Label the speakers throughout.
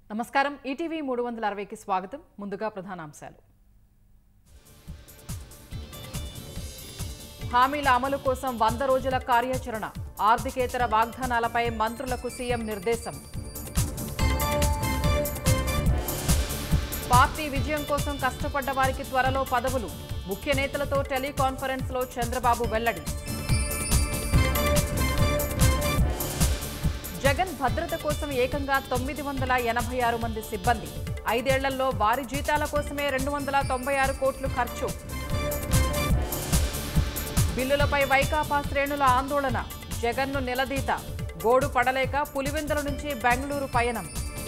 Speaker 1: నమస్కారం ఈటీవీ మూడు వందల అరవైకి స్వాగతం ముందుగా ప్రధానాంశాలు హామీల అమలు కోసం వంద రోజుల కార్యాచరణ ఆర్థికేతర వాగ్దానాలపై మంత్రులకు సీఎం నిర్దేశం పార్టీ విజయం కోసం కష్టపడ్డ వారికి త్వరలో పదవులు ముఖ్య నేతలతో టెలికాన్ఫరెన్స్ లో చంద్రబాబు వెల్లడి జగన్ భద్రత కోసం ఏకంగా తొమ్మిది వందల ఎనభై ఆరు మంది సిబ్బంది ఐదేళ్లలో వారి జీతాల కోసమే రెండు వందల తొంభై ఆరు కోట్లు ఖర్చు బిల్లులపై వైకాపా శ్రేణుల ఆందోళన జగన్ను నిలదీత గోడు పడలేక పులివెందుల నుంచి బెంగళూరు పయనం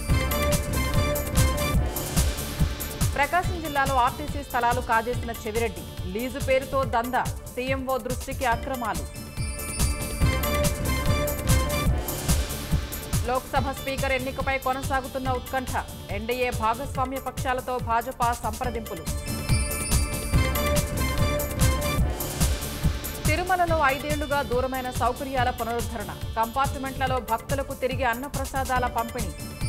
Speaker 1: ప్రకాశం జిల్లాలో ఆర్టీసీ స్థలాలు కాజేసిన చెవిరెడ్డి లీజు పేరుతో దందా సీఎంఓ దృష్టికి అక్రమాలు లోక్సభ స్పీకర్ ఎన్నికపై కొనసాగుతున్న ఉత్కంఠ ఎన్డీఏ భాగస్వామ్య పక్షాలతో భాజపా సంప్రదింపులు తిరుమలలో ఐదేళ్లుగా దూరమైన సౌకర్యాల పునరుద్ధరణ కంపార్ట్మెంట్లలో భక్తులకు తిరిగి అన్నప్రసాదాల పంపిణీ